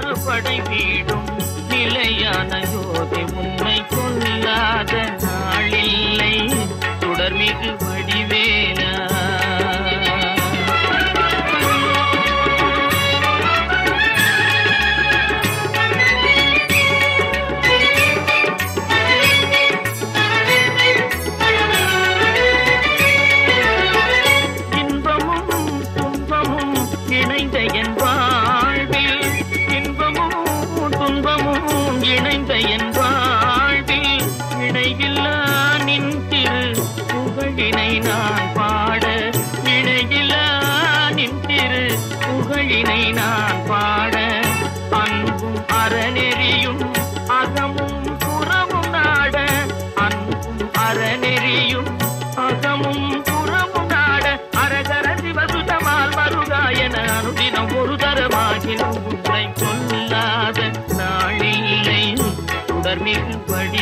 படை வீடும் நிலையான யோதி உன்னை கொல்லாத நாளில்லை தொடர்மிகு வடிவேலா இன்பமும் துன்பமும் இணைந்த என் வாழ்வில் இன்பமும் துன்பமும் இணைந்த என் வாழ்வில் இணையில்லா நின் திரு புகழினை நான் பாட இணையில்லா நின் திரு புகழினை நான் பாட அன்பும் அறநெறியும் அகமும் புறமும் நாட அன்பும் அறநெறியும் அகமும் புறமும் நாட அரகர சிவசுதமால் மருகாயன அனுதினம் ஒரு தரமாகிலும் உன்னை கொல்லாத நாளில்லை தொடர்மிகு படி